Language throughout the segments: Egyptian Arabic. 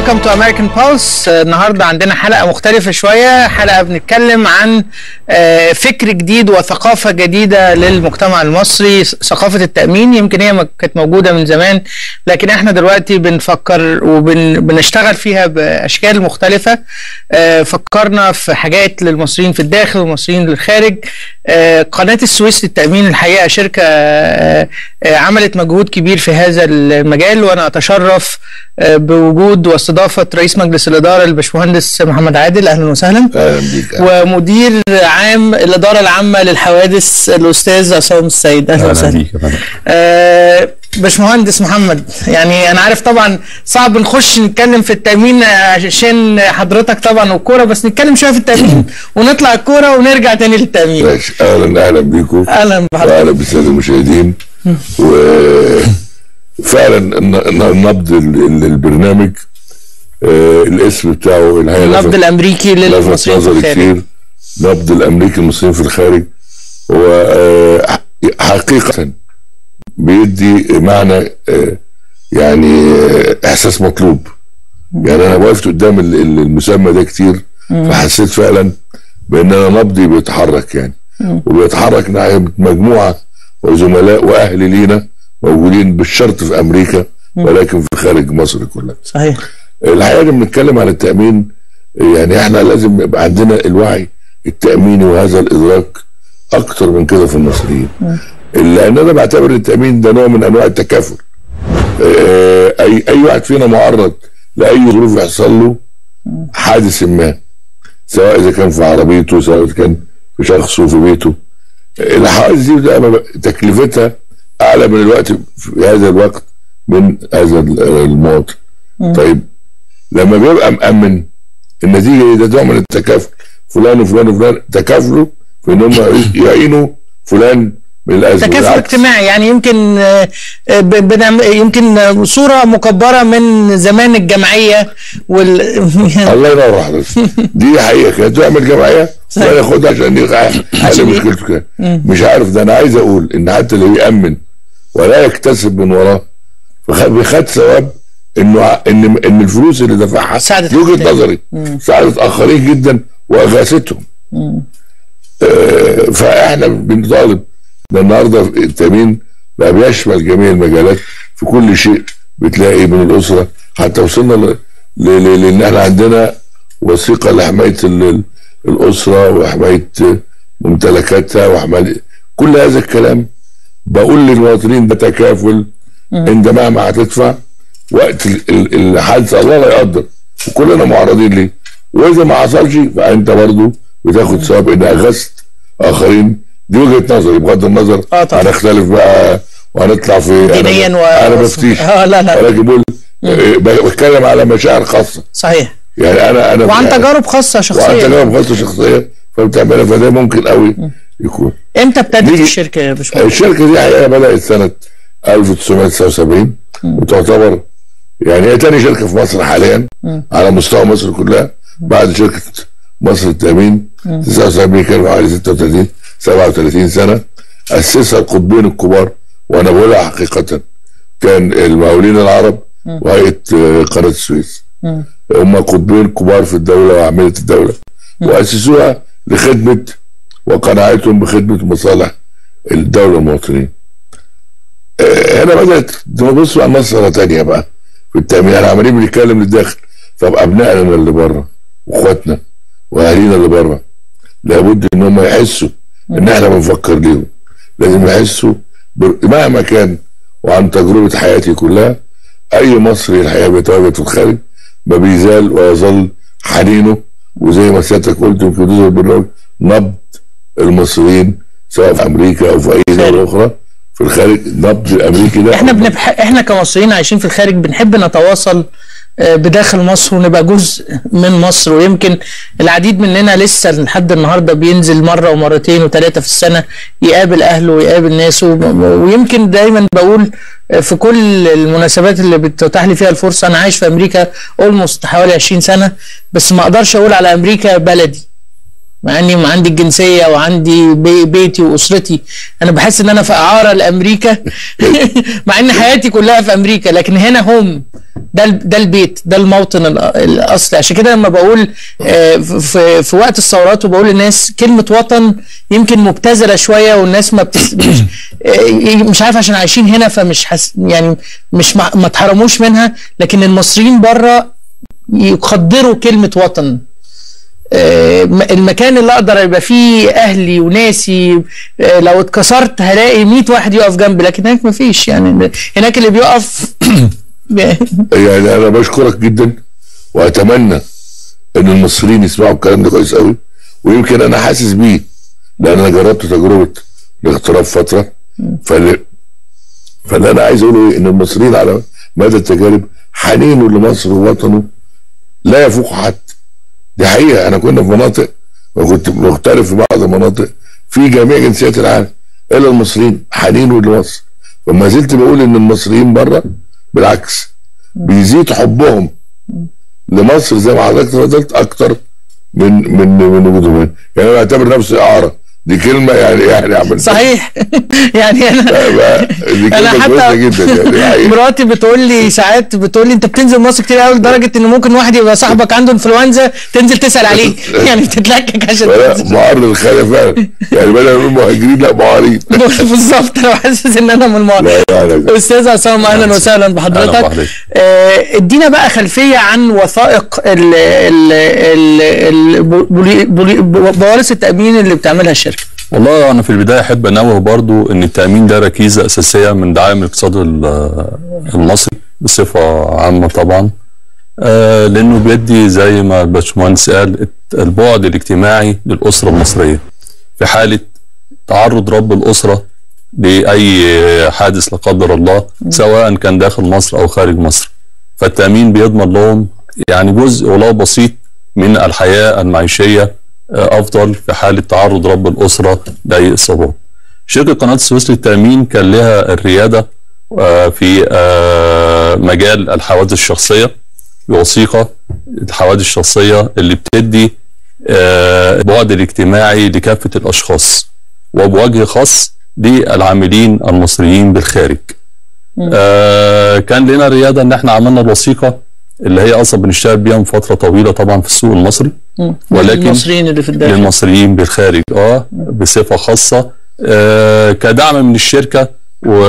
ويلكم تو امريكان بولس النهارده عندنا حلقه مختلفه شويه حلقه بنتكلم عن آه، فكر جديد وثقافه جديده للمجتمع المصري ثقافه التامين يمكن هي ما كانت موجوده من زمان لكن احنا دلوقتي بنفكر وبنشتغل فيها باشكال مختلفه آه، فكرنا في حاجات للمصريين في الداخل والمصريين للخارج آه، قناه السويس للتامين الحقيقه شركه آه، آه، عملت مجهود كبير في هذا المجال وانا اتشرف آه، بوجود واستضافه رئيس مجلس الاداره الباشمهندس محمد عادل اهلا وسهلا اهلا بيك ومدير عام الاداره العامه للحوادث الاستاذ عصام السيد اهلا اهلا وسهلا بيك يا فندم آه، باشمهندس محمد يعني انا عارف طبعا صعب نخش نتكلم في التامين عشان حضرتك طبعا والكوره بس نتكلم شويه في التامين ونطلع الكوره ونرجع تاني للتامين ماشي اهلا اهلا بيكم اهلا بحضرتك واهلا بالساده المشاهدين وفعلا الن- النبض ال- ال- البرنامج آه، الاسم بتاعه الحقيقه النبض لفت- الامريكي لفت للمصريين في نظري الخارج كتير نبض الامريكي المصريين في الخارج هو آه، حقيقه بيدي معنى آه، يعني آه، احساس مطلوب يعني انا وقفت قدام ال- ال- المسمى ده كتير فحسيت فعلا بان انا نبضي بيتحرك يعني وبيتحرك ناحيه مجموعه وزملاء واهل لينا موجودين بالشرط في امريكا ولكن في خارج مصر كلها صحيح الحقيقه لما بنتكلم عن التامين يعني احنا لازم يبقى عندنا الوعي التاميني وهذا الادراك اكتر من كده في المصريين لان انا بعتبر التامين ده نوع من انواع التكافل آه، اي اي واحد فينا معرض لاي ظروف يحصل له حادث ما سواء اذا كان في عربيته سواء اذا كان في شخصه في بيته الحوادث دي بتبقى تكلفتها اعلى من الوقت في هذا الوقت من هذا المواطن طيب لما بيبقى مأمن النتيجة دي ده نوع من التكافل فلان وفلان وفلان تكافلوا في ان هم يعينوا فلان من الازمه تكافل بالعكس. اجتماعي يعني يمكن آه، آه، ب- بنعم- يمكن آه، صوره مكبره من زمان الجمعيه وال الله ينور حضرتك دي حقيقه كانت تعمل جمعيه صحيح. ولا ياخدها عشان يقع- حل عشان ي- مشكلته كده مش عارف ده انا عايز اقول ان حتى اللي يامن ولا يكتسب من وراه فخ- خد ثواب انه ع- ان ان الفلوس اللي دفعها ساعدت دي وجهه الآخرين. نظري ساعدت اخرين جدا واغاثتهم آه، فاحنا بنطالب ده النهارده التامين بقى بيشمل جميع المجالات في كل شيء بتلاقي من الاسره حتى وصلنا ل- ل- ل- لان احنا عندنا وثيقه لحمايه ال- ال- الاسره وحمايه ممتلكاتها وحمايه كل هذا الكلام بقول للمواطنين ده تكافل انت مهما هتدفع وقت ال- ال- الحادثه الله لا يقدر وكلنا معرضين ليه واذا ما حصلش فانت برضو بتاخد ثواب ان اغثت اخرين دي وجهه نظري بغض النظر آه طبعا. هنختلف بقى وهنطلع في دينيا أنا- و- انا بفتيش اه لا لا ولكن بقول آه، بتكلم على مشاعر خاصه صحيح يعني انا انا وعن يعني تجارب خاصه وعن شخصيه تجارب خاصه شخصيه فبتعملها فده ممكن قوي يكون امتى ابتدت نيجي- الشركه يا باشمهندس؟ الشركه دي حقيقه بدات سنه 1979 وتعتبر يعني هي تاني شركه في مصر حاليا على مستوى مصر كلها بعد شركه مصر التامين 79 كانوا حوالي 36 37 سنه اسسها القطبين الكبار وانا بقولها حقيقه كان المقاولين العرب وهيئه آه، قناه السويس هم قطبين كبار في الدوله وعمليه الدوله واسسوها لخدمه وقناعتهم بخدمه مصالح الدوله المواطنين. آه، هنا بدات نبص على مسألة تانية بقى في التأمين احنا عمالين بنتكلم للداخل طب أبنائنا اللي بره وإخواتنا وأهالينا اللي بره لابد إن هم يحسوا إن احنا بنفكر ليهم لازم يحسوا ب- مهما كان وعن تجربة حياتي كلها أي مصري الحقيقة بيتواجد في الخارج ما بيزال ويظل حنينه وزي ما سيادتك قلت يمكن جزء البرنامج نبض المصريين سواء في امريكا او في اي دوله اخرى في الخارج نبض الامريكي ده احنا بنبح... احنا كمصريين عايشين في الخارج بنحب نتواصل آه، بداخل مصر ونبقى جزء من مصر ويمكن العديد مننا لسه لحد النهارده بينزل مره ومرتين وثلاثه في السنه يقابل اهله ويقابل ناسه و- ويمكن دايما بقول آه، في كل المناسبات اللي بتتاح لي فيها الفرصه انا عايش في امريكا اولموست حوالي 20 سنه بس ما اقدرش اقول على امريكا بلدي مع اني عندي الجنسيه وعندي بي بيتي واسرتي انا بحس ان انا في اعاره لامريكا مع ان حياتي كلها في امريكا لكن هنا هم ده ال- ده البيت ده الموطن ال- الاصلي عشان كده لما بقول آه، في في وقت الثورات وبقول للناس كلمه وطن يمكن مبتذله شويه والناس ما بتس مش آه، مش عارف عشان عايشين هنا فمش حس يعني مش ما ما اتحرموش منها لكن المصريين بره يقدروا كلمه وطن آه، م- المكان اللي اقدر يبقى فيه اهلي وناسي آه، لو اتكسرت هلاقي 100 واحد يقف جنبي لكن هناك مفيش يعني هناك اللي بيقف يعني انا بشكرك جدا واتمنى ان المصريين يسمعوا الكلام ده كويس قوي ويمكن انا حاسس بيه لان انا جربت تجربه الاغتراب فتره فاللي فاللي انا عايز اقوله ايه ان المصريين على مدى التجارب حنينه لمصر ووطنه لا يفوق حد دي حقيقه انا كنا في مناطق وكنت مختلف في بعض المناطق في جميع جنسيات العالم الا المصريين حنينه لمصر فما زلت بقول ان المصريين بره بالعكس بيزيد حبهم لمصر زي ما حضرتك تفضلت اكتر من من من وجودهم هنا يعني انا بعتبر نفسي اعرى دي كلمه يعني يعني عمل صحيح يعني انا دي انا كلمه كويسه حتى جدا يعني حقيقة. مراتي بتقول لي ساعات بتقول لي انت بتنزل مصر كتير قوي لدرجه ان ممكن واحد يبقى صاحبك عنده انفلونزا تنزل تسال عليه يعني بتتلكك عشان فلا تنزل. معار للخيال فعلا يعني بدل ما نقول مهاجرين لا معارين بالظبط انا حاسس ان انا من الموضوع لا يعني استاذ عصام اهلا وسهلا أهلا بحضرتك بحضرتك. آه، ادينا بقى خلفيه عن وثائق ال ال ال ال بولي- بولي- بوالص التامين اللي بتعملها الشركه والله انا في البدايه احب انوه برضو ان التامين ده ركيزه اساسيه من دعائم الاقتصاد ال- المصري بصفه عامه طبعا آه لانه بيدي زي ما الباشمهندس قال البعد الاجتماعي للاسره المصريه في حاله تعرض رب الاسره لاي حادث لا قدر الله سواء كان داخل مصر او خارج مصر فالتامين بيضمن لهم يعني جزء ولو بسيط من الحياه المعيشيه آه، افضل في حاله تعرض رب الاسره لاي اصابات. شركه قناه السويس للتامين كان لها الرياده آه، في آه، مجال الحوادث الشخصيه بوثيقه الحوادث الشخصيه اللي بتدي آه، البعد الاجتماعي لكافه الاشخاص وبوجه خاص للعاملين المصريين بالخارج. آه كان لنا رياده ان احنا عملنا الوثيقه اللي هي اصلا بنشتغل بيها من فتره طويله طبعا في السوق المصري ولكن المصريين اللي في الداخل للمصريين بالخارج اه بصفه خاصه آه كدعم من الشركه و...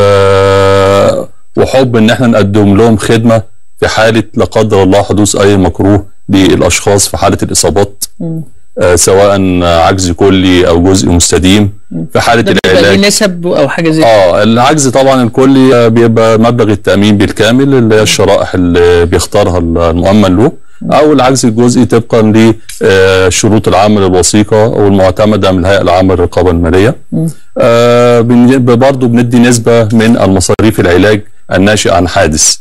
وحب ان احنا نقدم لهم خدمه في حاله لا قدر الله حدوث اي مكروه للاشخاص في حاله الاصابات آه سواء عجز كلي او جزء مستديم في حاله ده بيبقى العلاج ليه نسب او حاجه زي اه العجز طبعا الكلي بيبقى مبلغ التامين بالكامل اللي هي الشرائح اللي بيختارها المؤمن له او العجز الجزئي طبقا لشروط العمل الوثيقه والمعتمده من الهيئه العامه للرقابه الماليه. آه بن- برضه بندي نسبه من المصاريف العلاج الناشئه عن حادث.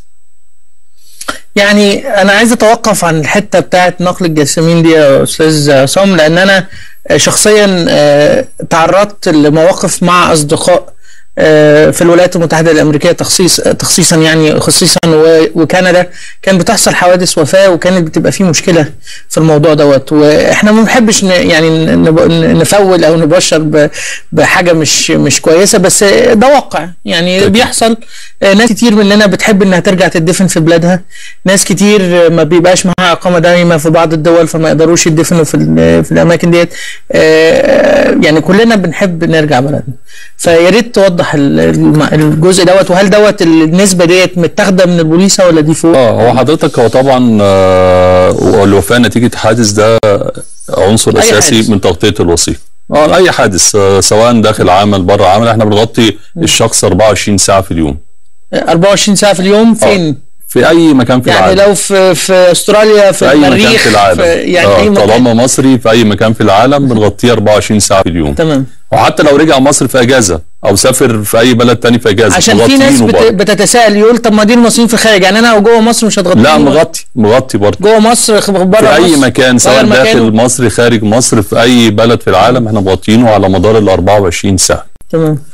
يعني انا عايز اتوقف عن الحته بتاعت نقل الجسامين دي يا استاذ عصام لان انا شخصيا آه، تعرضت لمواقف مع اصدقاء آه، في الولايات المتحده الامريكيه تخصيص تخصيصا يعني خصيصا و- وكندا كان بتحصل حوادث وفاه وكانت بتبقى في مشكله في الموضوع دوت واحنا ما بنحبش ن- يعني نب- نفول او نبشر ب- بحاجه مش مش كويسه بس ده واقع يعني أكيد. بيحصل آه، ناس كتير مننا بتحب انها ترجع تدفن في بلادها ناس كتير آه، ما بيبقاش معاها اقامه دائمه في بعض الدول فما يقدروش يدفنوا في ال- في الاماكن ديت آه، يعني كلنا بنحب نرجع بلدنا فيا ريت توضح ال- الم- الجزء دوت وهل دوت النسبه ديت متاخده من البوليسه ولا دي فوق؟ اه هو حضرتك هو طبعا آه الوفاه نتيجه حادث ده عنصر أي اساسي حادث. من تغطيه الوثيقه. اه اي حادث آه سواء داخل عمل بره عمل احنا بنغطي الشخص 24 ساعه في اليوم 24 ساعه في اليوم فين؟ في اي مكان في يعني العالم لو في في استراليا في, في اي المريخ مكان في العالم في يعني آه اي مكان طالما مصري في اي مكان في العالم بنغطيه 24 ساعه في اليوم تمام وحتى لو رجع مصر في اجازه او سافر في اي بلد تاني في اجازه عشان في ناس مغطيينه بت... برضه. بتتساءل يقول طب ما دي المصريين في الخارج يعني انا لو جوه مصر مش هتغطيني لا مغطي مغطي برضه جوه مصر بره في اي مصر مكان سواء غير داخل مكانه. مصر خارج مصر في اي بلد في العالم احنا مغطيينه على مدار ال 24 ساعه تمام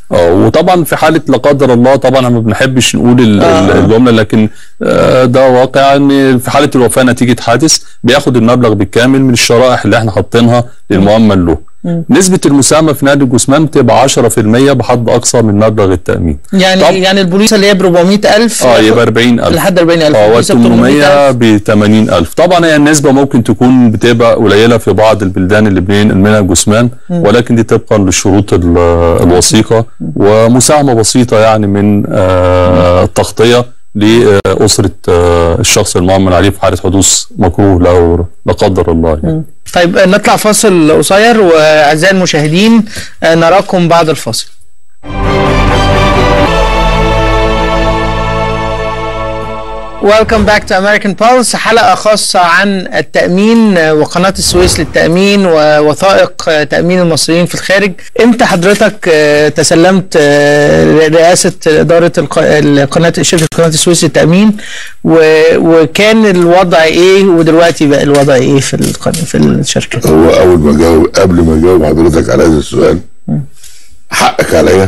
اه وطبعا في حاله لا قدر الله طبعا ما بنحبش نقول ال- آه. ال- الجمله لكن آه، ده واقع ان في حاله الوفاه نتيجه حادث بياخد المبلغ بالكامل من الشرائح اللي احنا حاطينها للمؤمن له نسبه المساهمه في نادي الجثمان بتبقى 10% بحد اقصى من مبلغ التامين يعني طب- يعني البوليصه اللي هي ب 400000 اه يبقى 40000 لحد 40000 اه البوليصة ب 800 ب 80000 طبعا هي النسبه ممكن تكون بتبقى قليله في بعض البلدان اللي بينقل منها جثمان ولكن دي طبقا للشروط ال- الوثيقه ومساهمه بسيطه يعني من آه، التغطيه لاسره آه، الشخص المؤمن عليه في حاله حدوث مكروه له لا قدر الله يعني. طيب آه، نطلع فاصل قصير واعزائي المشاهدين آه، نراكم بعد الفاصل Welcome back to American Pulse حلقة خاصة عن التأمين آه، وقناة السويس للتأمين ووثائق آه، تأمين المصريين في الخارج امتى حضرتك آه، تسلمت آه، رئاسة إدارة الق- القناة شركة قناة السويس للتأمين و- وكان الوضع ايه ودلوقتي بقى الوضع ايه في القناة في الشركة هو اول ما جاوب قبل ما اجاوب حضرتك على هذا السؤال حقك عليا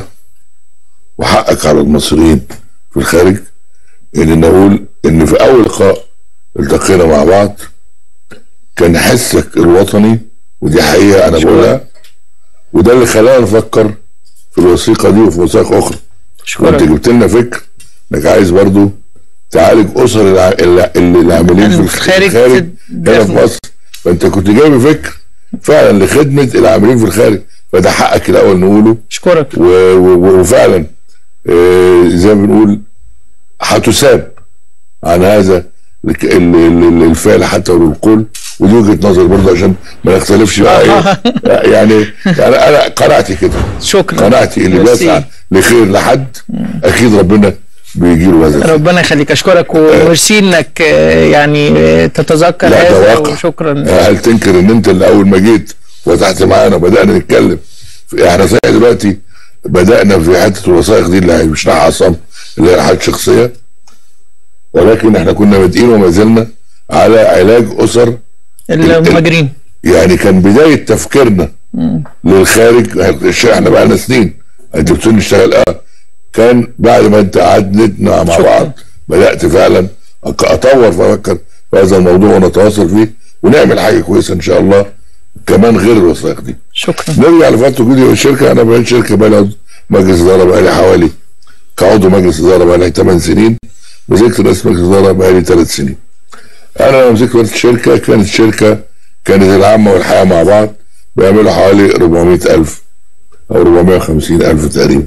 وحقك على المصريين في الخارج ان نقول ان في اول لقاء التقينا مع بعض كان حسك الوطني ودي حقيقه انا بقولها وده اللي خلانا نفكر في الوثيقه دي وفي وثائق اخرى وانت شكرا جبت لنا فكر انك عايز برضو تعالج اسر الع... اللي اللي العاملين في الخارج الخارج في- هنا في مصر فانت كنت جايب فكر فعلا لخدمه العاملين في الخارج فده حقك الاول نقوله اشكرك و... و... وفعلا آه زي ما بنقول هتساب عن هذا الك- ال- ال- ال- الفعل حتى والقول ودي وجهه نظر برضه عشان ما نختلفش بقى ايه يعني يعني انا قناعتي كده شكرا قناعتي اللي ميرسي. بيسعى لخير لحد اكيد ربنا بيجي له هذا الخير. ربنا يخليك اشكرك وميرسي انك آه، يعني آه، تتذكر لا ده هذا واقع وشكرا هل تنكر ان انت اللي اول ما جيت وفتحت معانا وبدانا نتكلم احنا صحيح دلوقتي بدانا في حته الوثائق دي اللي مش عصام اللي هي حاجات شخصيه ولكن احنا كنا بادئين وما زلنا على علاج اسر المهاجرين يعني كان بدايه تفكيرنا للخارج احنا بقى لنا سنين انت بتقول نشتغل اه كان بعد ما انت قعدنا مع شكراً. بعض بدات فعلا أك- اطور وافكر في هذا الموضوع ونتواصل فيه ونعمل حاجه كويسه ان شاء الله كمان غير الوثائق دي شكرا نرجع لفتره وجودي في الشركه انا بقيت شركه بقى لي عضو مجلس اداره بقى لي حوالي كعضو مجلس اداره بقى لي 8 سنين مسكت رئيس مجلس اداره بقى لي 3 سنين انا لما مسكت رئيس الشركه كانت الشركه كانت العامه والحياه مع بعض بيعملوا حوالي 400000 او 450000 تقريبا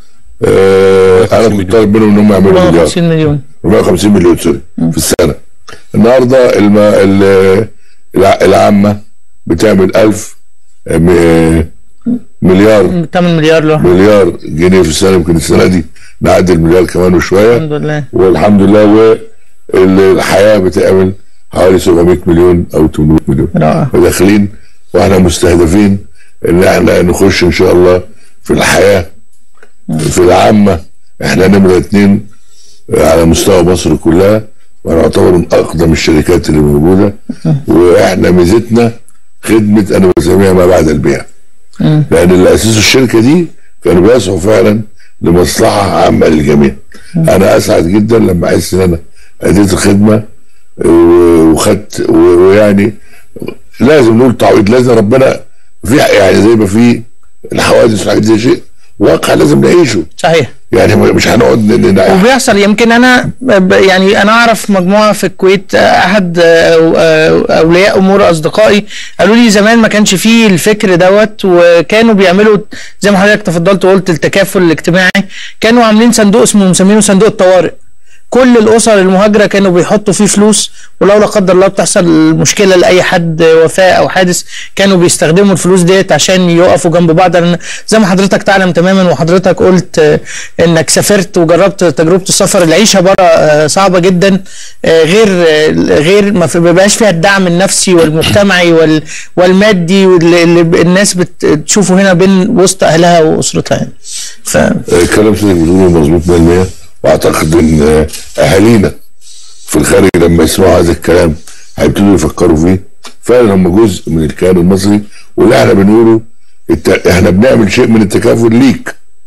آه انا كنت طالب منهم انهم يعملوا مليار 50 مليون 450 مليون سوري في السنه النهارده الم... ال- الع- العامه بتعمل 1000 م- مليار 8 مليار لوحده مليار جنيه في السنه يمكن السنه دي نعدي المليار كمان وشويه الحمد لله والحمد لله والحياه بتعمل حوالي 700 مليون او 800 مليون رائع وداخلين واحنا مستهدفين ان احنا نخش ان شاء الله في الحياه في العامه احنا نمره اتنين على مستوى مصر كلها ونعتبر من اقدم الشركات اللي موجوده واحنا ميزتنا خدمه انا بسميها ما بعد البيع لان اللي اسسوا الشركه دي كانوا بيسعوا فعلا لمصلحه عامه للجميع انا اسعد جدا لما احس ان انا اديت الخدمه و- وخدت و- ويعني لازم نقول تعويض لازم ربنا في يعني زي ما في الحوادث والحاجات دي شيء واقع لازم نعيشه صحيح يعني مش هنقعد ن- ن- وبيحصل يمكن انا ب- يعني انا اعرف مجموعه في الكويت آه، احد آه، آه، اولياء امور اصدقائي قالوا لي زمان ما كانش فيه الفكر دوت وكانوا بيعملوا زي ما حضرتك تفضلت وقلت التكافل الاجتماعي كانوا عاملين صندوق اسمه مسمينه صندوق الطوارئ كل الاسر المهاجره كانوا بيحطوا فيه فلوس ولو لا قدر الله بتحصل مشكله لاي حد وفاه او حادث كانوا بيستخدموا الفلوس ديت عشان يقفوا جنب بعض لان زي ما حضرتك تعلم تماما وحضرتك قلت آه، انك سافرت وجربت تجربه السفر العيشه بره آه، صعبه جدا آه، غير آه، غير ما في- ما بيبقاش فيها الدعم النفسي والمجتمعي وال- والمادي واللي اللي الناس بتشوفه هنا بين وسط اهلها واسرتها يعني ف الكلام اللي بتقوله مظبوط 100% واعتقد ان آه، اهالينا في الخارج لما يسمعوا هذا الكلام هيبتدوا يفكروا فيه فعلا هم جزء من الكيان المصري واللي احنا بنقوله الت... احنا بنعمل شيء من التكافل ليك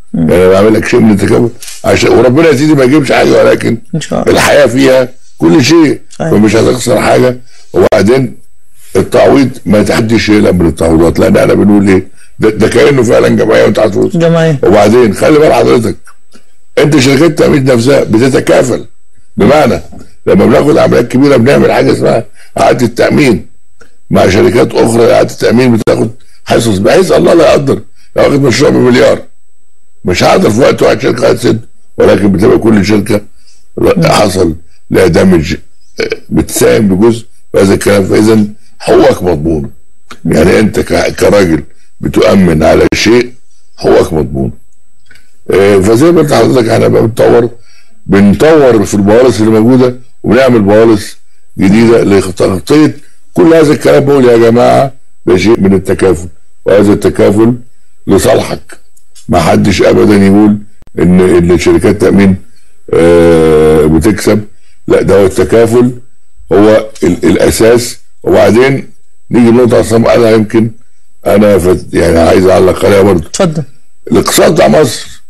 يعني انا بعمل لك شيء من التكافل عشان وربنا يا سيدي ما يجيبش حاجه ولكن ان شاء الله الحياه فيها كل شيء صحيح. فمش هتخسر حاجه وبعدين التعويض ما تحدش يقلق من التعويضات لان احنا بنقول ايه ده, ده كانه فعلا جمعيه وانت عارف فلوس جماعي وبعدين خلي بال حضرتك انت شركات التامين نفسها بتتكافل بمعنى لما بناخد عمليات كبيره بنعمل حاجه اسمها اعاده التامين مع شركات اخرى اعاده التامين بتاخد حصص بحيث الله لا يقدر لو واخد مشروع بمليار مش هقدر في وقت واحد شركه هتسد ولكن بتبقى كل شركه حصل لها دمج اه، بتساهم بجزء في هذا الكلام فاذا حقوقك مضمونه يعني انت ك- كراجل بتؤمن على شيء حقوقك مضمونه اه، فزي ما قلت لحضرتك احنا بقى بنطور بنطور في البوالص اللي موجوده وبنعمل بوالص جديده لتغطيه كل هذا الكلام بقول يا جماعه ده شيء من التكافل وهذا التكافل لصالحك ما حدش ابدا يقول ان ان شركات التامين آه، بتكسب لا ده هو التكافل هو ال- الاساس وبعدين نيجي لنقطه عصام انا يمكن انا فت يعني عايز اعلق عليها برضه اتفضل الاقتصاد بتاع مصر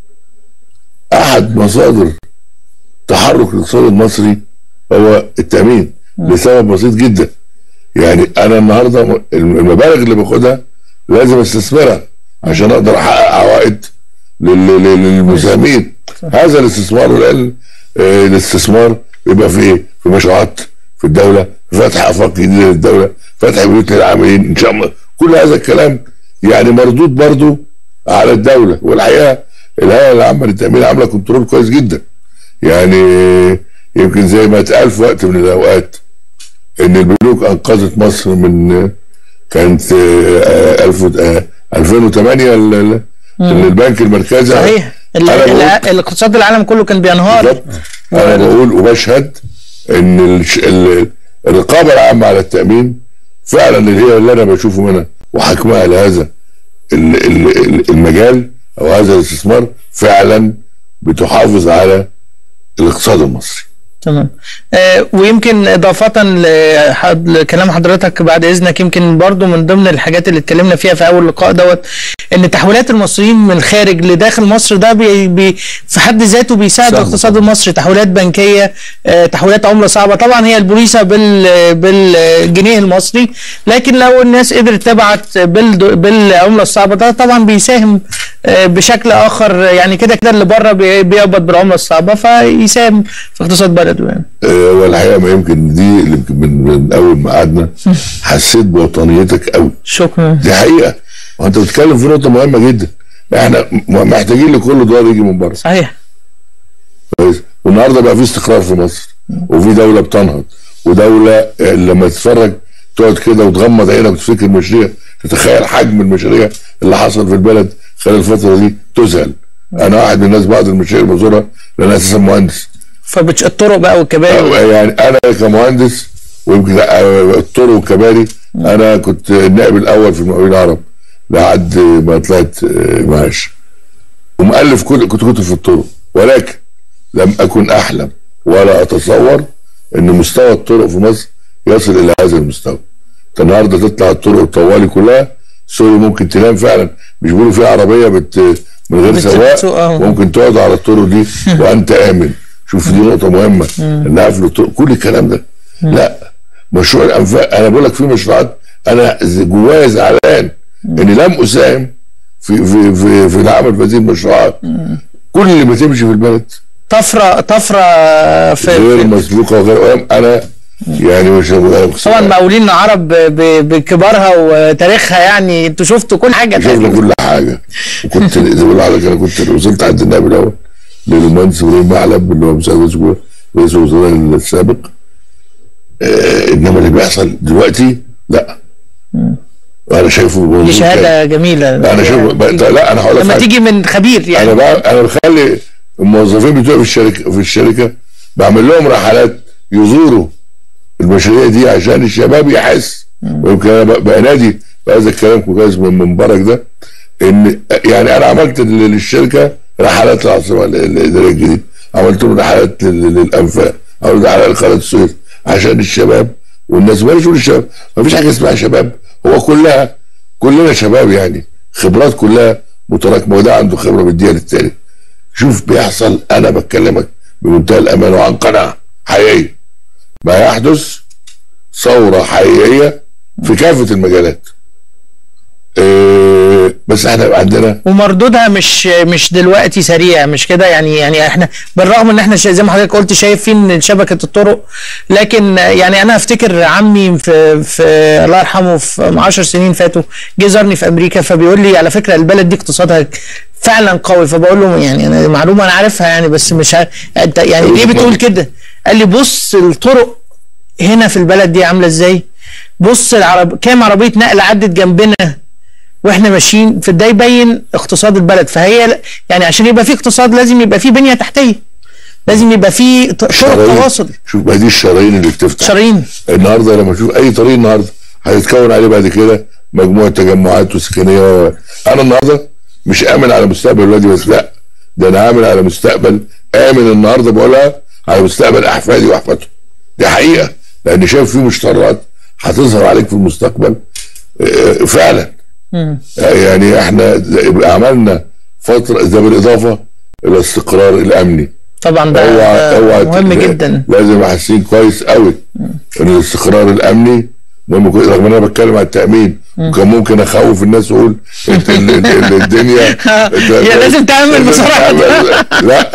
احد مصادر تحرك الاقتصاد المصري هو التامين لسبب بسيط جدا يعني انا النهارده م- المبالغ اللي باخدها لازم استثمرها عشان اقدر احقق عوائد لل- لل- للمساهمين هذا الاستثمار والآن، آه، الاستثمار بيبقى في ايه؟ في مشروعات في الدوله في فتح افاق جديده للدوله فتح بيوت للعاملين ان شاء الله كل هذا الكلام يعني مردود برضو على الدوله والحقيقه الهيئه العامه للتامين عامله كنترول كويس جدا يعني يمكن زي ما اتقال في وقت من الاوقات ان البنوك انقذت مصر من كانت آه، ألف آه، 2008 ال- ال- البنك المركزي صحيح ال- أنا بقول- ال- الاقتصاد العالم كله كان بينهار بالظبط انا بقول وبشهد ان الش- ال- الرقابه العامه على التامين فعلا اللي هي اللي انا بشوفه منها وحكمها لهذا ال- ال- ال- المجال او هذا الاستثمار فعلا بتحافظ على الاقتصاد المصري تمام آه ويمكن إضافة لحد- لكلام حضرتك بعد إذنك يمكن برضو من ضمن الحاجات اللي اتكلمنا فيها في أول لقاء دوت إن تحويلات المصريين من الخارج لداخل مصر ده بي بي في حد ذاته بيساعد سهل الاقتصاد طبعا. المصري تحويلات بنكية آه تحويلات عملة صعبة طبعا هي البوليسة بال بالجنيه المصري لكن لو الناس قدرت تبعت بال بالعملة الصعبة ده طبعا بيساهم آه بشكل آخر يعني كده كده اللي بره بي- بيقبض بالعملة الصعبة فيساهم في اقتصاد بلده يعني آه، والحقيقه ما يمكن دي اللي يمكن من, من اول ما قعدنا حسيت بوطنيتك قوي شكرا دي حقيقه وانت بتتكلم في نقطه مهمه جدا احنا م- محتاجين لكل دولار يجي من بره صحيح كويس والنهارده بقى في استقرار في مصر وفي دوله بتنهض ودوله آه، لما تتفرج تقعد كده وتغمض عينك وتفتكر المشاريع تتخيل حجم المشاريع اللي حصل في البلد خلال الفتره دي تذهل انا واحد من الناس بعض المشاريع اللي بزورها لان انا اساسا مهندس فبتش الطرق بقى والكباري يعني انا كمهندس ويمكن آه، الطرق والكباري انا كنت النائب الاول في المقاولين العرب لحد ما طلعت آه، معاش ومؤلف كل كنت كتب في الطرق ولكن لم اكن احلم ولا اتصور ان مستوى الطرق في مصر يصل الى هذا المستوى انت النهارده تطلع الطرق الطوالي كلها سوري ممكن تنام فعلا مش بيقولوا فيها عربيه بت من غير بت- سواق بتسوق، آه. ممكن تقعد على الطرق دي وانت امن شوف دي نقطه مهمه ان قفل الطرق كل الكلام ده لا مشروع الانفاق انا بقول لك في مشروعات انا ز- جوايا زعلان اني لم اساهم في في في, في العمل في هذه المشروعات كل اللي بتمشي في البلد طفره طفره في, غير في مسبوقه وغير انا يعني مش طبعا مقاولين العرب ب- بكبارها وتاريخها يعني انتوا شفتوا كل حاجه شفنا تقريباً. كل حاجه وكنت زي ما بقول لحضرتك انا كنت وصلت عند النائب الاول للمهندس ابراهيم معلب اللي هو مساعد رئيس الجمهورية- رئيس الوزراء السابق آه انما اللي بيحصل دلوقتي لا انا شايفه دي بمنظور شهاده تاني. جميله انا شايفه ب- لا انا هقول لك لما حاجة. تيجي من خبير انا يعني بقى انا بخلي الموظفين بتوعي في الشركه في الشركه بعمل لهم رحلات يزوروا المشاريع دي عشان الشباب يحس ويمكن انا بقى- بقى نادي بهذا الكلام كويس من من مبارك ده ان يعني انا عملت لل- للشركه رحلات العاصمه ال- الاداريه الجديده عملت لهم رحلات لل- للانفاق عملت رحلات لقناه السويس عشان الشباب والناس ما يقولوا الشباب ما فيش حاجه اسمها شباب هو كلها كلنا شباب يعني خبرات كلها متراكمه وده عنده خبره بيديها للتاني شوف بيحصل انا بكلمك بمنتهى الامان وعن قناعه حقيقيه ما يحدث ثوره حقيقيه في كافه المجالات إيه بس احنا يبقى عندنا ومردودها مش مش دلوقتي سريع مش كده يعني يعني احنا بالرغم ان احنا شا- زي ما حضرتك قلت شايفين شبكه الطرق لكن يعني انا افتكر عمي في في الله يرحمه في 10 سنين فاتوا جه زارني في امريكا فبيقول لي على فكره البلد دي اقتصادها فعلا قوي فبقول له يعني انا معلومه انا عارفها يعني بس مش ع... انت يعني ليه بتقول كده؟ قال لي بص الطرق هنا في البلد دي عامله ازاي؟ بص العرب كام عربيه نقل عدت جنبنا واحنا ماشيين في ده يبين اقتصاد البلد فهي يعني عشان يبقى في اقتصاد لازم يبقى في بنيه تحتيه لازم يبقى في ط- طرق شرايين. تواصل شوف ما دي الشرايين اللي بتفتح شرايين النهارده لما اشوف اي طريق النهارده هيتكون عليه بعد كده مجموعه تجمعات وسكنيه و... انا النهارده مش امن على مستقبل ولادي بس لا ده انا عامل على مستقبل امن النهارده بقولها على مستقبل احفادي واحفادهم دي حقيقه لان شايف في مشتريات هتظهر عليك في المستقبل آه، فعلا آه، يعني احنا عملنا فتره ده بالاضافه الى الاستقرار الامني طبعا ده اوعى ده اوعى مهم ت- جدا لازم احسين كويس قوي ان الاستقرار الامني مهم كويس رغم ان انا بتكلم عن التامين وكان ممكن اخوف الناس واقول ال- ال- ال- الدنيا يا لازم تأمن لازم بسرعة. تأمن. لا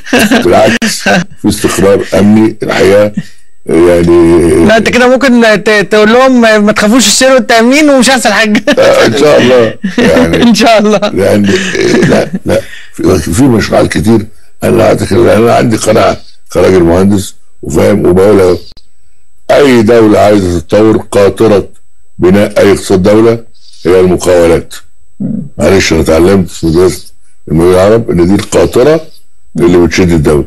بالعكس في استقرار امني الحقيقه يعني لا انت كده ممكن ت- تقول لهم ما تخافوش اشتروا التامين ومش هيحصل حاجه آه، ان شاء الله يعني ان شاء الله لان لا لا في, في مشروعات كتير انا اعتقد لان انا عندي قناعه كراجل مهندس وفاهم وبقولها اي دوله عايزه تتطور قاطره بناء اي اقتصاد دوله هي المقاولات معلش انا اتعلمت في مدرسه المدينه العرب ان دي القاطره اللي بتشد الدوله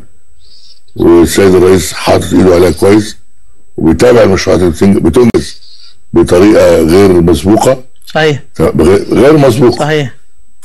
والسيد الرئيس حاطط ايده عليها كويس وبيتابع المشروعات اللي بتنج- بتنجز بطريقه غير مسبوقه صحيح غير غير مسبوقه صحيح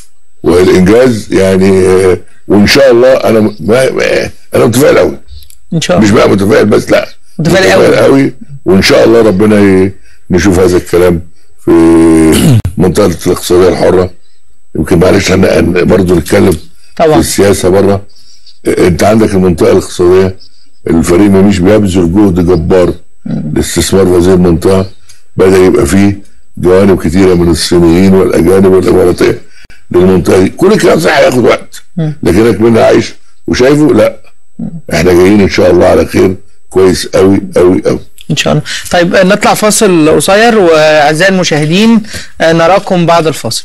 والانجاز يعني آه، وان شاء الله انا م- ما ما- انا متفائل قوي ان شاء مش الله بقى متفائل بس لا متفائل قوي. قوي وان شاء الله ربنا ي- نشوف هذا الكلام في منطقه الاقتصاديه الحره يمكن معلش احنا برضه نتكلم في طبعا السياسه بره آه، انت عندك المنطقه الاقتصاديه الفريق مش بيبذل جهد جبار لاستثمار في هذه المنطقه بدا يبقى فيه جوانب كثيره من الصينيين والاجانب والاماراتيه للمنطقه دي كل الكلام صح هياخد وقت لكنك منها عايش وشايفه لا احنا جايين ان شاء الله على خير كويس قوي قوي قوي ان شاء الله طيب آه، نطلع فاصل قصير واعزائي المشاهدين آه، نراكم بعد الفاصل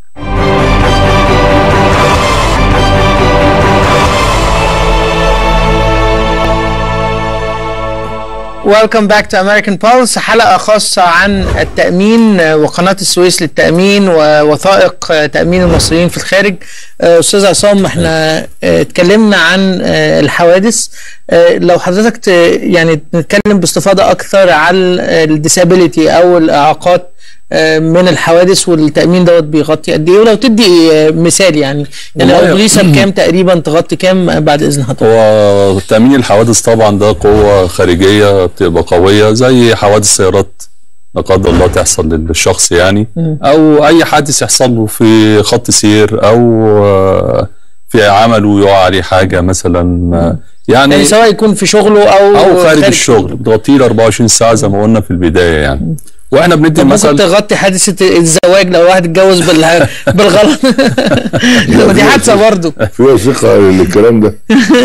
Welcome back to American Pulse حلقة خاصة عن التأمين آه، وقناة السويس للتأمين ووثائق آه، تأمين المصريين في الخارج آه، أستاذ عصام احنا آه، اتكلمنا عن آه، الحوادث آه، لو حضرتك ت- يعني نتكلم باستفاضة أكثر عن الديسابيليتي أو الإعاقات آه، من الحوادث والتأمين دوت بيغطي قد إيه ولو تدي آه، مثال يعني يعني والله- البوليسة بكام تقريبا تغطي كام آه، بعد إذن حضرتك هو تأمين الحوادث طبعا ده قوة خارجية بتبقى قوية زي حوادث سيارات لا قدر الله تحصل للشخص يعني أو أي حادث يحصل له في خط سير أو آه، في عمل ويقع عليه حاجة مثلا آه، يعني يعني سواء يكون في شغله أو أو خارج الشغل بتغطيه ل 24 ساعة زي ما قلنا في البداية يعني واحنا بندي طب ممكن مثل تغطي حادثة الزواج لو واحد اتجوز بال... بالغلط ما دي حادثة برضه في وثيقه للكلام ده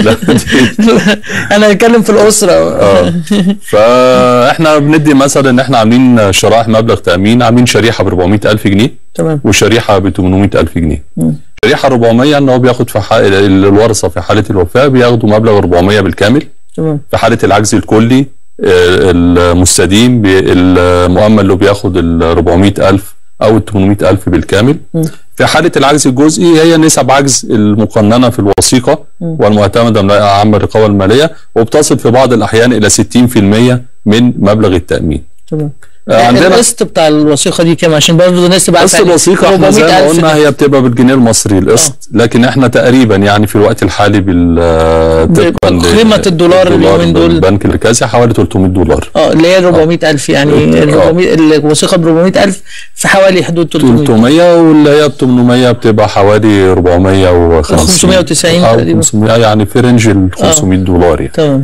انا بتكلم في الأسرة اه فاحنا بندي مثلا ان احنا عاملين شرائح مبلغ تامين عاملين شريحه ب 400 الف جنيه تمام وشريحه ب 800 الف جنيه شريحه 400 ان هو بياخد في حق الورثه في حاله الوفاه بياخدوا مبلغ 400 بالكامل تمام في حاله العجز الكلي آه، المستديم بي- المؤمن اللي بياخد ال 400 الف او ال 800 الف بالكامل في حاله العجز الجزئي هي نسب عجز المقننه في الوثيقه والمعتمده من العامه الرقابه الماليه وبتصل في بعض الاحيان الى 60% من مبلغ التامين تمام آه، عندنا القسط بتاع الوثيقه دي كام عشان برضه الناس تبقى قسط عارفة الوثيقة احنا زي ما 400,000 قلنا جنيه. هي بتبقى بالجنيه المصري القسط لكن احنا تقريبا يعني في الوقت الحالي بال طبقا ل- بقيمة الدولار اليومين دول. البنك المركزي حوالي 300 دولار اه اللي هي 400000 يعني آه. ال 400 الوثيقه ب 400000 في حوالي حدود 300 300 واللي هي ب 800 بتبقى حوالي 450 590 او تقريبا. 500 يعني في رينج ال 500 دولار يعني تمام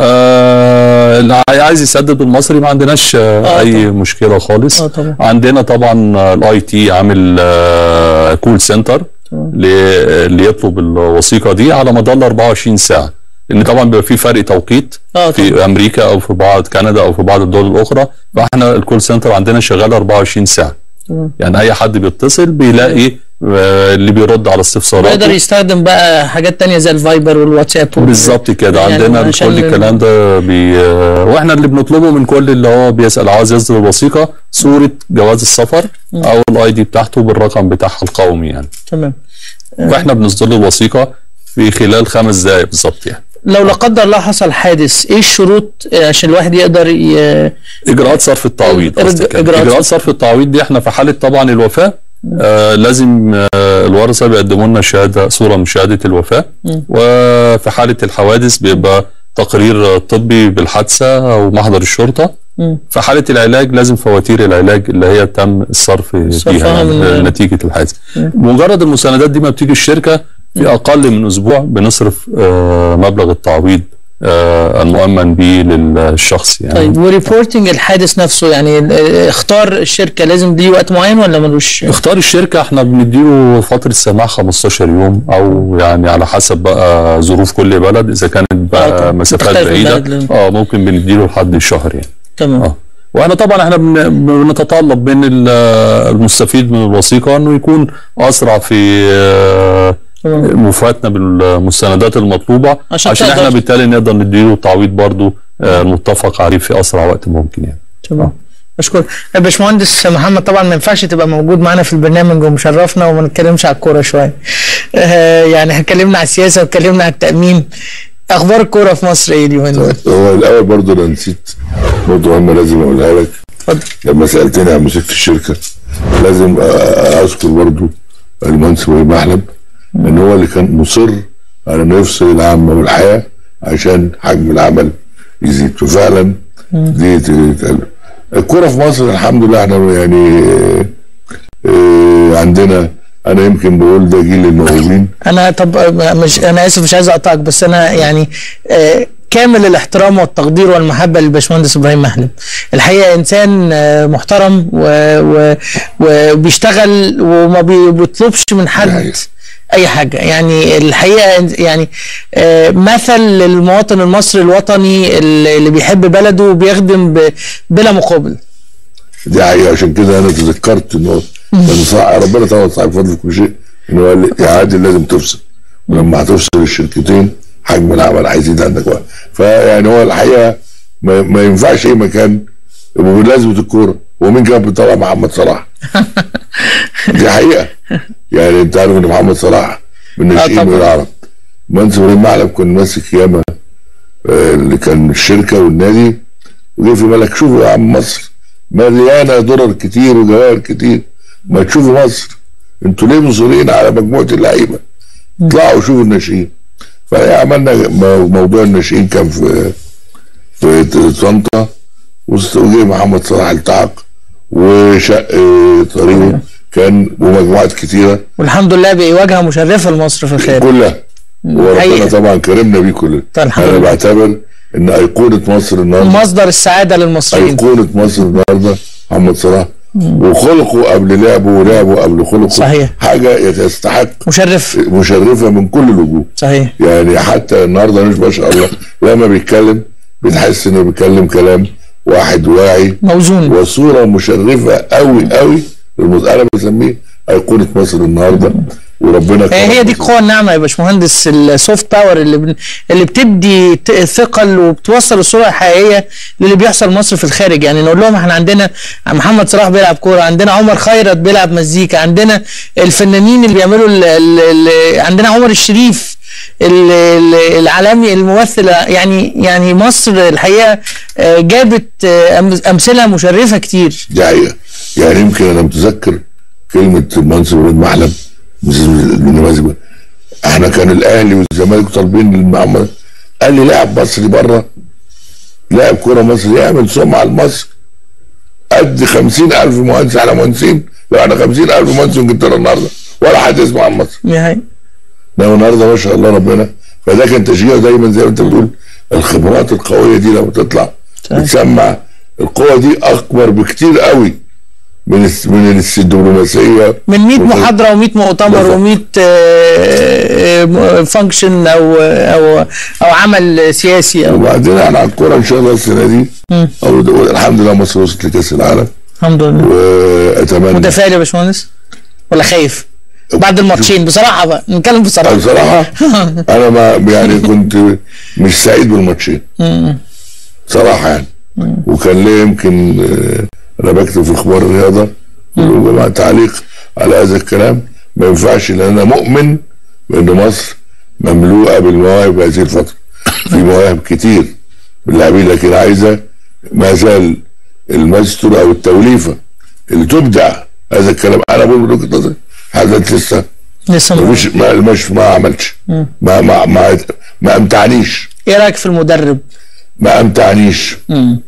آه اللي عايز يسدد بالمصري ما عندناش آه آه اي طبعا. مشكله خالص آه طبعا. عندنا طبعا الاي تي عامل آه كول سنتر اللي يطلب الوثيقه دي على مدار ال 24 ساعه لان طبعا بيبقى في فرق توقيت اه طبعا في امريكا او في بعض كندا او في بعض الدول الاخرى فاحنا الكول سنتر عندنا شغال 24 ساعه تمام. يعني اي حد بيتصل بيلاقي آه، اللي بيرد على استفساراته يقدر يستخدم بقى حاجات تانية زي الفايبر والواتساب وال- بالظبط كده يعني عندنا عشان كل الكلام ده بي... واحنا اللي بنطلبه من كل اللي هو بيسال عاوز يصدر الوثيقه صوره جواز السفر او الاي دي بتاعته بالرقم بتاعها القومي يعني تمام واحنا بنصدر له الوثيقه في خلال خمس دقائق بالظبط يعني لو لا قدر الله حصل حادث ايه الشروط آه، عشان الواحد يقدر ي... اجراءات صرف التعويض إج- قصدك يعني. إجراءات اجراءات صرف التعويض دي احنا في حاله طبعا الوفاه آه لازم آه الورثه بيقدموا لنا شهاده صوره من شهاده الوفاه وفي حاله الحوادث بيبقى تقرير طبي بالحادثه او محضر الشرطه مم. في حاله العلاج لازم فواتير العلاج اللي هي تم الصرف صرفها فيها من- يعني نتيجه الحادث مجرد المساندات دي ما بتيجي الشركه في اقل من اسبوع بنصرف آه مبلغ التعويض آه المؤمن به للشخص يعني طيب وريبورتنج الحادث نفسه يعني آه، اختار الشركه لازم ليه وقت معين ولا ملوش اختار الشركة احنا بنديله فترة سماع 15 يوم او يعني على حسب بقى ظروف كل بلد اذا كانت آه بقى طبعا. مسافات بتختلف من بعيدة بلد لبلد. اه ممكن بنديله لحد شهر يعني تمام اه واحنا طبعا احنا بن- بنتطلب من ال- المستفيد من الوثيقة انه يكون اسرع في آه، تمام. موافاتنا بالمستندات المطلوبة عشان عشان, عشان تقدر- احنا بالتالي نقدر نديله التعويض برضو آه، المتفق عليه في اسرع وقت ممكن يعني تمام بشكر باشمهندس محمد طبعا ما ينفعش تبقى موجود معانا في البرنامج ومشرفنا وما نتكلمش على الكوره شويه آه يعني اتكلمنا على السياسه واتكلمنا على التامين اخبار الكوره في مصر ايه اليومين دول؟ هو الاول برضه انا نسيت برضه مهمه لازم اقولها لك اتفضل لما سالتني عن مسكت الشركه لازم أ- اذكر برضه المهندس ابراهيم محلب ان هو اللي كان مصر على انه يفصل العامه والحياه عشان حجم العمل يزيد ففعلا دي تتقال. الكوره في مصر الحمد لله احنا يعني آه، عندنا انا يمكن بقول ده جيل الموهوبين انا طب آه، مش انا اسف مش عايز اقطعك بس انا يعني آه كامل الاحترام والتقدير والمحبه للباشمهندس ابراهيم محلب الحقيقه انسان آه محترم و- و- وبيشتغل وما بي- بيطلبش من حد حقيقة. اي حاجه يعني الحقيقه يعني آه، مثل للمواطن المصري الوطني اللي اللي بيحب بلده وبيخدم ب- بلا مقابل دي حقيقة عشان كده انا تذكرت ان هو كان صح ربنا طبعا صاحب فضل في كل شيء ان هو قال لي يا عادل لازم تفصل ولما هتفصل الشركتين حجم العمل هيزيد عندك وقت فيعني هو الحقيقه ما, ما ينفعش اي مكان بمناسبه الكوره ومين كان بيطلع محمد صلاح دي حقيقه يعني انت عارف ان محمد صلاح من ناشئين طبعا. من العرب مهندس ابراهيم معلم كان ماسك ياما آه، اللي كان الشركه والنادي وجه في بالك شوفوا يا عم مصر مليانه درر كتير وجواهر كتير ما تشوفوا مصر انتوا ليه مصرين على مجموعه اللعيبه اطلعوا شوفوا الناشئين فعملنا مو- موضوع الناشئين كان في في طنطا وست- وجه محمد صلاح التحق وشق آه، طريقه كان ومجموعات كتيره والحمد لله بقي واجهه مشرفه لمصر في الخارج كلها وربنا حقيقة. طبعا كرمنا بيه كلنا طبعا الحمد انا لله. بعتبر ان ايقونه مصر النهارده مصدر السعاده للمصريين ايقونه مصر النهارده محمد صلاح وخلقه قبل لعبه ولعبه قبل خلقه صحيح. حاجه يستحق مشرف مشرفه من كل الوجوه صحيح يعني حتى النهارده مش ما شاء الله لما بيتكلم بتحس انه بيتكلم كلام واحد واعي موزون وصوره مشرفه قوي قوي للمز- انا بسميه ايقونه مصر النهارده وربنا هي هي كرم دي مصر. القوه الناعمه يا باشمهندس السوفت باور اللي بن... اللي بتدي ت- ثقل وبتوصل الصوره الحقيقيه للي بيحصل مصر في الخارج يعني نقول لهم احنا عندنا محمد صلاح بيلعب كوره عندنا عمر خيرت بيلعب مزيكا عندنا الفنانين اللي بيعملوا ال... ال... ال... عندنا عمر الشريف ال- ال- العالمي الممثل يعني يعني مصر الحقيقه آه، جابت آه، أم- امثله مشرفه كتير دي حقيقه يعني يمكن انا متذكر كلمه المنصب بن محلب بالنماذج احنا كان الاهلي والزمالك طالبين المعمر قال لي لاعب مصري بره لاعب كوره مصري يعمل سمعه لمصر قد 50000 مهندس على مهندسين لو احنا 50000 مهندس في انجلترا النهارده ولا حد يسمع عن مصر نهائي انما النهارده ما شاء الله ربنا فده كان تشجيع دايما زي ما انت بتقول الخبرات القويه دي لما تطلع صحيح. بتسمع القوه دي اكبر بكتير قوي من الس- من الس- الدبلوماسيه من 100 وفي- محاضره و100 مؤتمر بالظبط. و100 فانكشن او او او عمل سياسي او وبعدين احنا على الكوره ان شاء الله السنه دي أو الحمد لله مصر وصلت لكاس العالم الحمد لله واتمنى متفائل يا باشمهندس ولا خايف بعد الماتشين بصراحه بقى نتكلم بصراحه بصراحه انا ما يعني كنت مش سعيد بالماتشين صراحه يعني وكان ليه يمكن آه، انا بكتب في اخبار الرياضه مع تعليق على هذا الكلام ما ينفعش لان انا مؤمن بان مصر مملوءه بالمواهب هذه الفتره في مواهب كتير من اللاعبين لكن عايزه ما زال الماستر او التوليفه اللي تبدع هذا الكلام انا بقول من وجهه نظري هذا لسه لسه ما- مش ما مش ما عملش ما ما ما ما امتعنيش ايه رايك في المدرب؟ ما امتعنيش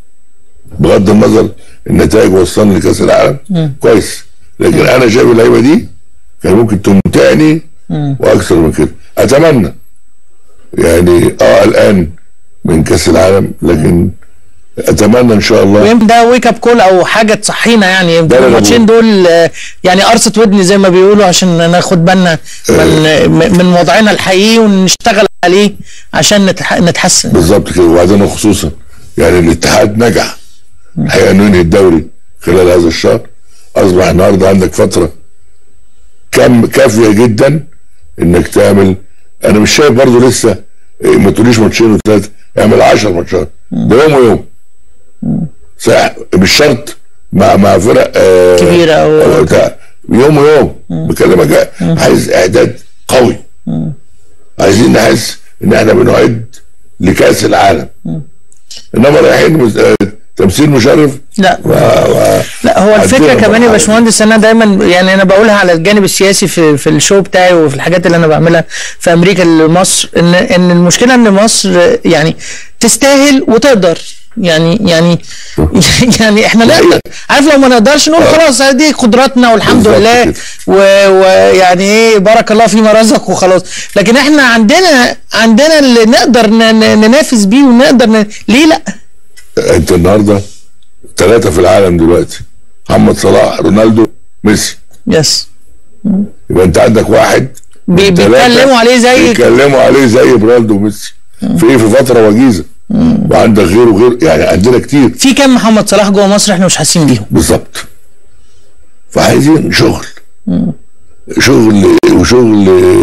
بغض النظر النتائج وصلني لكاس العالم كويس لكن انا شايف اللعيبه دي كان ممكن تمتعني واكثر من كده اتمنى يعني اه الان من كاس العالم لكن اتمنى ان شاء الله ويمكن ده ويك اب كول او حاجه تصحينا يعني يمكن ده اللي أنا الماتشين دول آه، يعني قرصه ودن زي ما بيقولوا عشان ناخد بالنا من من وضعنا الحقيقي ونشتغل عليه عشان نتح- نتحسن بالظبط كده وبعدين خصوصا يعني الاتحاد نجح الحقيقه انه ينهي الدوري خلال هذا الشهر اصبح النهارده عندك فتره كم كافيه جدا انك تعمل انا مش شايف برضه لسه إيه، ما تقوليش ماتشين وثلاثه اعمل 10 ماتشات ده يوم ويوم صح مش شرط مع مع فرق آه كبيرة أو- أو بتاع يوم ويوم بكلمك عايز اعداد قوي عايزين نحس ان احنا بنعد لكاس العالم انما رايحين مس- آه، تمثيل مشرف لا و... و... لا هو الفكره عدينا كمان يا مرحلة. باشمهندس انا دايما يعني انا بقولها على الجانب السياسي في في الشو بتاعي وفي الحاجات اللي انا بعملها في امريكا لمصر ان ان المشكله ان مصر يعني تستاهل وتقدر يعني يعني يعني احنا نقدر عارف لو ما نقدرش نقول خلاص دي قدراتنا والحمد بالظبط لله كده. و- ويعني ايه بارك الله فيما رزق وخلاص لكن احنا عندنا عندنا اللي نقدر ن- ن- ننافس بيه ونقدر ن... ليه لا انت النهارده ثلاثه في العالم دلوقتي محمد صلاح رونالدو ميسي يس يبقى انت عندك واحد بي- من ثلاثة بيتكلموا عليه زي بيتكلموا عليه زي رونالدو وميسي في في فتره وجيزه وعندك غيره وغير يعني عندنا كتير في كام محمد صلاح جوه مصر احنا مش حاسين بيهم بالظبط فعايزين شغل شغل وشغل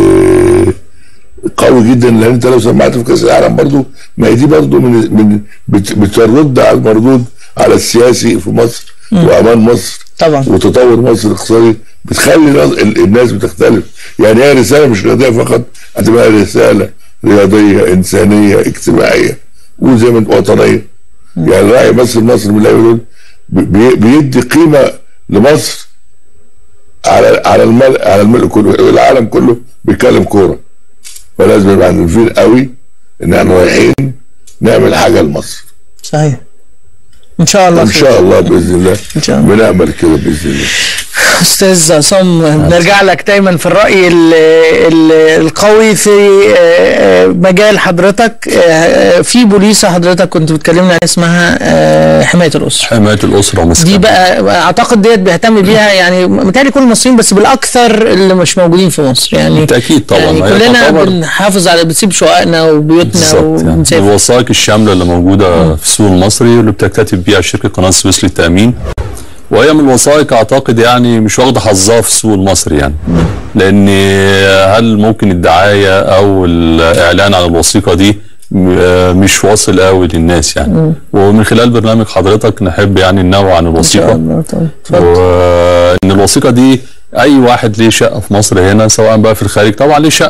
قوي جدا لان انت لو سمعت في كاس العالم برضو ما هي دي برضو من من بت- بترد على المردود على السياسي في مصر وامان مصر طبعا وتطور مصر الاقتصادي بتخلي نظ- ال- الناس بتختلف يعني هي رساله مش رياضيه فقط هتبقى رساله رياضيه انسانيه اجتماعيه وزي ما انت- وطنيه يعني راعي يمثل مصر من اللعيبه دول بي- بيدي قيمه لمصر على على الملء على الملء كله العالم كله بيتكلم كوره فلازم نبقى عارفين قوي ان احنا رايحين نعمل حاجه لمصر صحيح ان شاء الله ان خير. شاء الله باذن الله إن شاء الله. بنعمل كده باذن الله استاذ عصام بنرجع لك دايما في الراي ال ال القوي في آه، آه، مجال حضرتك آه، في بوليسه حضرتك كنت بتكلمنا عن اسمها آه، حمايه الاسره حمايه الاسره دي ومسكنها بقى اعتقد ديت بيهتم بيها يعني متهيألي كل المصريين بس بالاكثر اللي مش موجودين في مصر يعني بالتاكيد طبعا يعني هي كلنا تعتبر- بنحافظ على بنسيب شققنا وبيوتنا بالظبط يعني وبنسافر الوثائق الشامله اللي موجوده في السوق المصري واللي بتكتتب بيها شركه قناه السويس للتامين وهي من الوثائق اعتقد يعني مش واخده حظها في السوق المصري يعني لان هل ممكن الدعايه او الاعلان عن الوثيقه دي م- آه مش واصل قوي للناس يعني ومن خلال برنامج حضرتك نحب يعني ننوع عن ان شاء الوثيقه الله طبعا اتفضل. وان الوثيقه دي اي واحد ليه شقه في مصر هنا سواء بقى في الخارج طبعا ليه شقه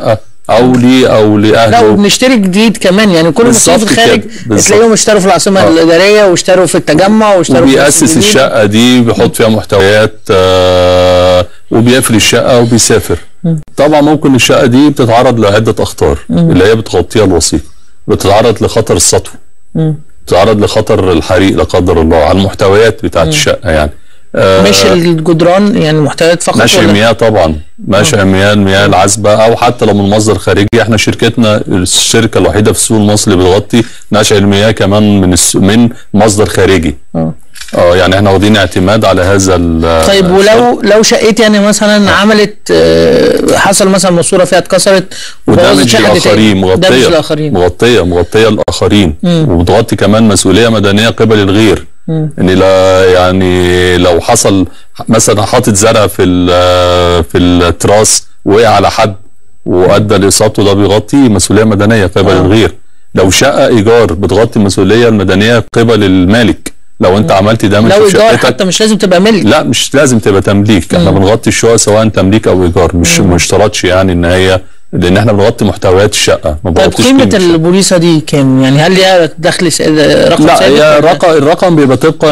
او ليه او لا لاهله وبنشتري جديد كمان يعني كل المصريين في بالظبط الخارج كده، بالظبط. تلاقيهم اشتروا في العاصمه آه. الاداريه واشتروا في التجمع واشتروا في وبيأسس الجديد. الشقة دي بيحط فيها محتويات آه، وبيقفل الشقة وبيسافر طبعا ممكن الشقة دي بتتعرض لعدة أخطار اللي هي بتغطيها الوثيقة بتتعرض لخطر السطو بتتعرض لخطر الحريق لا قدر الله على المحتويات بتاعت الشقة يعني آه، مش الجدران يعني المحتويات فقط نشع ولا المياه طبعا نشع المياه المياه العذبة او حتى لو من مصدر خارجي احنا شركتنا الشركة الوحيدة في السوق المصري اللي بتغطي نشع المياه كمان من الس... من مصدر خارجي آه. اه يعني احنا واخدين اعتماد على هذا ال- طيب ولو لو شقتي يعني مثلا عملت آه، حصل مثلا ماسوره فيها اتكسرت وبوظت ودمج شقه الاخرين تاني. دمج مغطيه الاخرين مغطيه مغطيه الاخرين وبتغطي كمان مسؤوليه مدنيه قبل الغير ان لا يعني لو حصل مثلا حاطط زرع في ال- في التراس وقع على حد وادى لاصابته ده بيغطي مسؤوليه مدنيه قبل آه. الغير لو شقه ايجار بتغطي المسؤوليه المدنيه قبل المالك لو انت عملت دمج لو في ايجار شقتك حتى مش لازم تبقى ملك لا مش لازم تبقى تمليك احنا بنغطي الشقق سواء تمليك او ايجار مش ما اشترطش يعني ان هي لان احنا بنغطي محتويات الشقه ما طيب بنغطيش قيمه قيمة الشقة. البوليصه دي كام يعني هل ليها دخل س- رقم لا ثابت هي ولا- الرقم الرقم بيبقى طبقا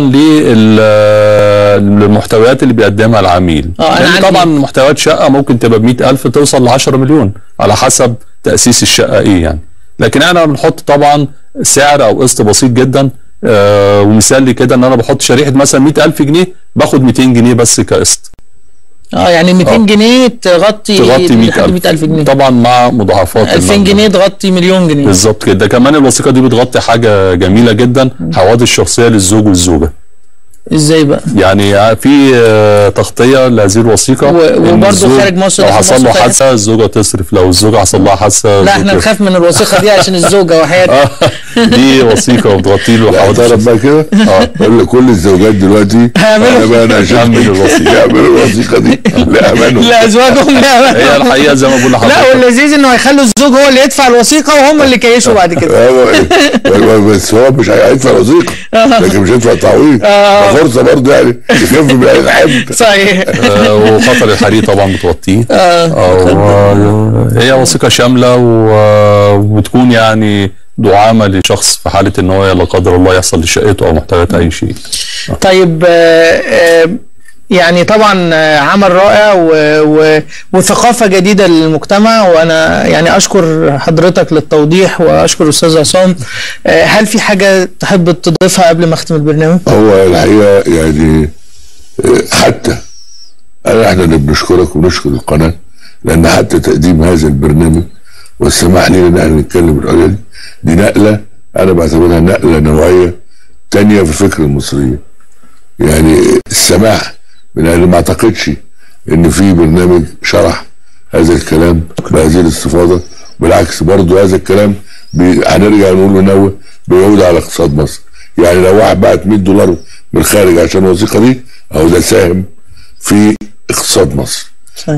للمحتويات اللي بيقدمها العميل اه، أنا لان عندي- طبعا محتويات شقه ممكن تبقى ب 100000 توصل ل 10 مليون على حسب تاسيس الشقه ايه يعني لكن احنا بنحط طبعا سعر او قسط بسيط جدا آه ومثال لي كده ان انا بحط شريحه مثلا 100000 جنيه باخد 200 جنيه بس كقسط اه يعني 200 اه. جنيه تغطي تغطي لحد 100000 100000 جنيه طبعا مع مضاعفات 2000 المبلغ. جنيه تغطي مليون جنيه بالظبط كده كمان الوثيقه دي بتغطي حاجه جميله جدا حوادث شخصيه للزوج والزوجه ازاي بقى يعني في آه، تغطيه لهذه الوثيقه و- إن وبرضه الزوج خارج مصر لو داخل حصل مصر له خارج- حادثه الزوجه تصرف لو الزوجه حصل لها حادثه لا الزوج احنا يصرف. نخاف من الوثيقه دي عشان الزوجه وحياتي آه، دي وثيقه وبتغطي له حوادث اعترف شخصية. بقى كده بقول لكل الزوجات دلوقتي هيعملوا- انا بقى انا عشان يعملوا الوثيقة. يعملوا الوثيقه دي لامانهم لازواجهم لا هي الحقيقه زي ما بقول لا لحضرتك واللذيذ انه هيخلوا الزوج هو اللي يدفع الوثيقه وهم اللي كيشوا بعد كده هو- بس هو مش هيدفع وثيقه لكن مش هيدفع تعويض آه. ده فرصه برضه يعني يخف من اي حد صحيح آه، وخطر الحريق طبعا بتغطيه آه، هي وثيقه شامله و- وبتكون يعني دعامه لشخص في حاله ان هو لا قدر الله يحصل لشقته او محتويات اي شيء طيب آه، آه، يعني طبعا آه، عمل رائع و... و... وثقافة جديدة للمجتمع وأنا يعني أشكر حضرتك للتوضيح وأشكر أستاذ عصام آه، هل في حاجة تحب تضيفها قبل ما أختم البرنامج؟ هو الحقيقه يعني آه، حتى أنا احنا اللي بنشكرك وبنشكر القناه لان حتى تقديم هذا البرنامج والسماح لنا ان احنا نتكلم الحاجه دي دي نقله انا بعتبرها نقله نوعيه تانية في الفكر المصريين يعني السماح من انا ما اعتقدش ان في برنامج شرح هذا الكلام بهذه الاستفاضه بالعكس برضو هذا الكلام بي- هنرجع نقول نوه بيعود على اقتصاد مصر يعني لو واحد بعت 100 دولار من الخارج عشان الوثيقه دي اهو ده ساهم في اقتصاد مصر صحيح.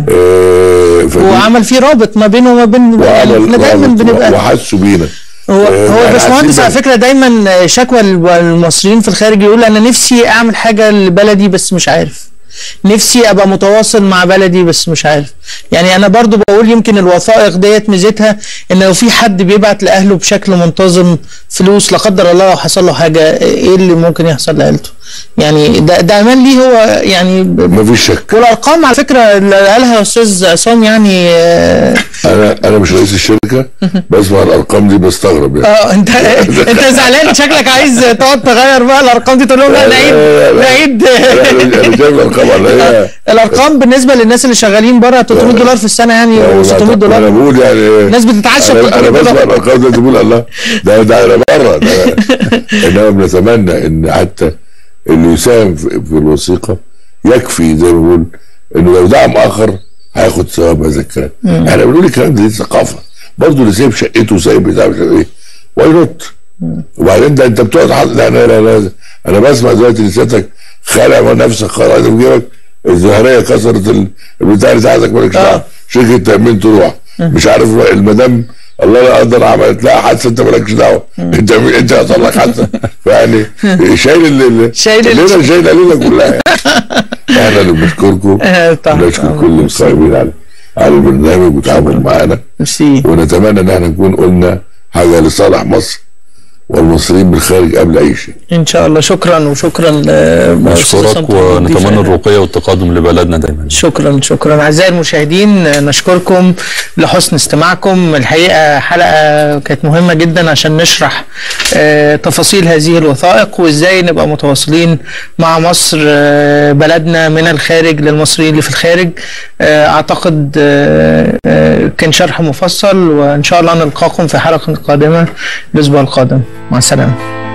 آه فدي- وعمل فيه رابط ما بينه وما بين يعني وعمل احنا دايما رابط بنبقى وحسوا بينا هو آه، هو إحنا الباشمهندس عايزين على فكره دايما شكوى المصريين في الخارج يقول انا نفسي اعمل حاجه لبلدي بس مش عارف نفسي ابقى متواصل مع بلدي بس مش عارف يعني انا برضو بقول يمكن الوثائق ديت ميزتها ان لو في حد بيبعت لاهله بشكل منتظم فلوس لا قدر الله لو حصل له حاجه ايه اللي ممكن يحصل لعيلته يعني ده ده امان ليه هو يعني ب- ما فيش شك والارقام على فكره اللي قالها استاذ عصام يعني اه انا انا مش رئيس الشركه بسمع الارقام دي بستغرب يعني آه، انت انت زعلان شكلك عايز تقعد تغير بقى الارقام دي تقول لهم لا لا، نعيد لا، لا. نعيد انا أنا شايف الارقام على هي الارقام بالنسبه للناس اللي شغالين بره 300 دولار في السنه يعني و 600 انا دولار بقول يعني الناس بتتعشى ب انا 300 انا بسمع دولار الارقام دي بقول الله ده ده انا بره ده انما بنتمنى ان حتى اللي يساهم في, في الوثيقه يكفي زي ما بقول انه لو دعم اخر هياخد ثواب هذا الكلام احنا بنقول الكلام ده دي ثقافه برضه اللي سايب شقته وسايب بتاع مش عارف ايه واي نوت وبعدين ده انت بتقعد حاطط لا لا لا, لا انا بسمع دلوقتي ان سيادتك خالع من نفسك خالع في جيبك الزهريه كسرت ال- البتاع بتاعتك مالكش دعوه شركه تامين تروح مش عارف المدام الله لا قدر عملت لها حادثه انت مالكش دعوه انت انت هيحصل لك حادثه فيعني شايل ال- ال- شايل ال- الليله شايل الليله كلها يعني. احنا اللي بنشكركم آه، طبعا. ونشكر كل القائمين على على البرنامج وتعامل معانا ميرسي ونتمنى ان احنا نكون قلنا حاجه لصالح مصر والمصريين بالخارج قبل اي شيء ان شاء الله شكرا وشكرا ل- أستاذ نشكرك سمت الدين ونتمنى شاهد. الرقي والتقدم لبلدنا دايما شكرا شكرا اعزائي المشاهدين نشكركم لحسن استماعكم الحقيقه حلقه كانت مهمه جدا عشان نشرح آه، تفاصيل هذه الوثائق وازاي نبقى متواصلين مع مصر آه، بلدنا من الخارج للمصريين اللي في الخارج آه، اعتقد آه، آه، كان شرح مفصل وان شاء الله نلقاكم في حلقه قادمه الاسبوع القادم مع السلامه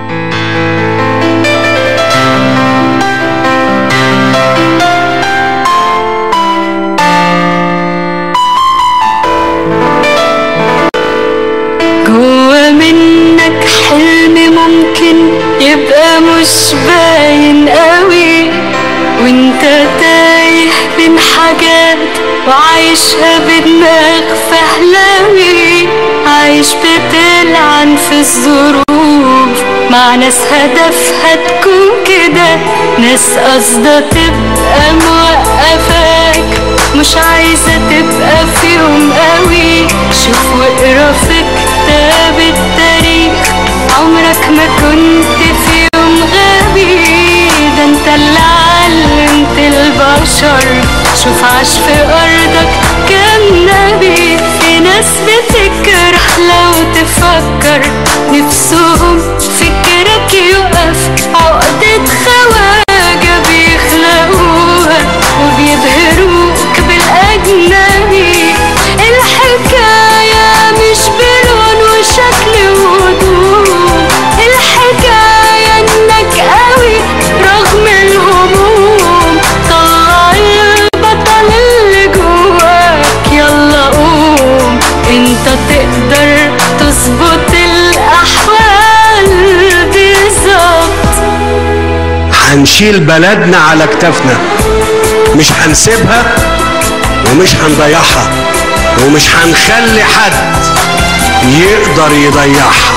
جوا منك حلم ممكن يبقى مش باين قوي وانت تايه بين حاجات وعايشها بدماغ فهلاوي عايش بتلعن في الظروف مع ناس هدفها تكون كده ناس قصدها تبقى موقفاك مش عايزة تبقى فيهم قوي شوف واقرا في كتاب التاريخ عمرك ما كنت في يوم غبي ده انت اللي علمت البشر شوف عاش في ارضك كام نبي في ناس بتكره لو تفكر نفسهم فكرك يقف عقدة خواجة بيخلقوها وبيبهروك بالأجنبي الحكاية مش بلون وشكل وهدوء الحكاية انك قوي رغم الهموم طلع البطل اللي جواك يلا قوم انت تقدر تظبط الأحوال بالظبط هنشيل بلدنا على كتافنا مش هنسيبها ومش هنضيعها ومش هنخلي حد يقدر يضيعها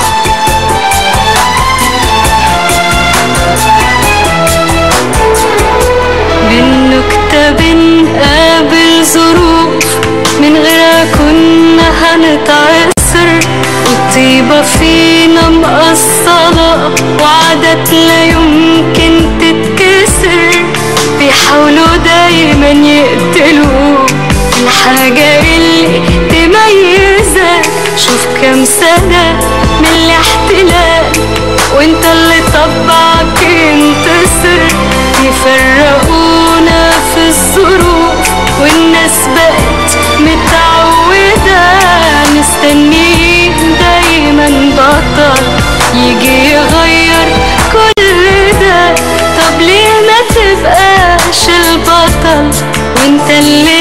بالنكتة بنقابل ظروف من غيرها كنا هنتعسر والطيبة فينا مقصلة وعادات لا يمكن تتكسر بيحاولوا دايما يقتلوا الحاجة اللي تميزك شوف كام سنة من الاحتلال وانت اللي طبعك ينتصر يفرقونا في الظروف والناس بقت متعودة مستنيين دايما بطل يجي يغير كل ده طب ليه ما تبقاش البطل وانت اللي